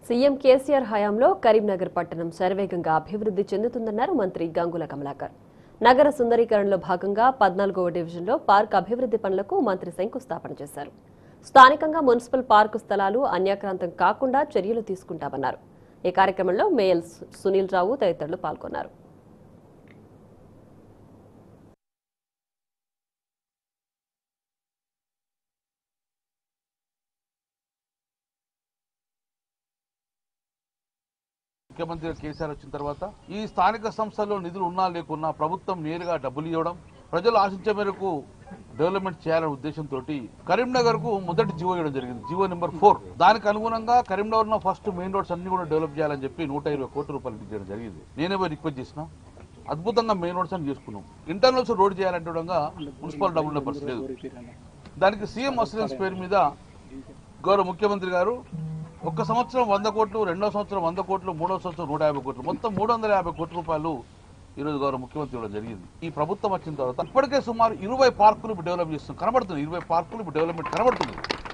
CM KCR హయాంలో కరీంనగర్ పట్టణం శరవేగంగా అభివృద్ధి చెందుతుందన్నారు మంత్రి గంగుల కమలాకర్ నగర సుందరీకరణలో భాగంగా పద్నాలుగవ డివిజన్లో పార్క్ అభివృద్ధి పనులకు మంత్రి శంకుస్థాపన చేశారు స్థానికంగా మున్సిపల్ పార్కు స్థలాలు అన్యాక్రాంతం కాకుండా చర్యలు తీసుకుంటామన్నారు ఈ కార్యక్రమంలో మేయర్ సు- సునీల్ రావు తదితరులు పాల్గొన్నారు ముఖ్యమంత్రి కేసీఆర్ వచ్చిన తర్వాత ఈ స్థానిక సంస్థల్లో నిధులు ఉన్నా లేకున్నా ప్రభుత్వం నేరుగా డబ్బులు ఇవ్వడం ప్రజలు ఆశించే మేరకు డెవలప్మెంట్ చేయాలనే ఉద్దేశంతో కరీంనగర్ కు మొదటి జీవో ఇవ్వడం జరిగింది జీవో నెంబర్ ఫోర్ దానికి అనుగుణంగా కరీంనగర్ లో ఫస్ట్ మెయిన్ రోడ్స్ అన్ని కూడా డెవలప్ చేయాలని చెప్పి నూట ఇరవై కోట్ల రూపాయలు ఇవ్వడం జరిగింది నేనే పోయి రిక్వెస్ట్ చేసిన అద్భుతంగా మెయిన్ రోడ్స్ అని చేసుకున్నాం ఇంటర్నల్స్ రోడ్ చేయాలంటే కూడా మున్సిపల్ డబ్బులు ఉన్న పరిస్థితి లేదు దానికి సీఎం అసిస్టెన్స్ పేరు మీద గౌరవ ముఖ్యమంత్రి గారు ఒక్క సంవత్సరం వంద కోట్లు రెండో సంవత్సరం వంద కోట్లు మూడో సంవత్సరం నూట యాభై కోట్లు మొత్తం మూడు వందల యాభై కోట్ల రూపాయలు ఈరోజు గౌరవ ముఖ్యమంత్రి ఇవ్వడం జరిగింది ఈ ప్రభుత్వం వచ్చిన తర్వాత ఇప్పటికే సుమారు ఇరవై పార్కులు ఇప్పుడు డెవలప్ చేస్తున్నాం కనబడుతుంది ఇరవై పార్కులు ఇప్పుడు డెవలప్మెంట్ కనబడుతుంది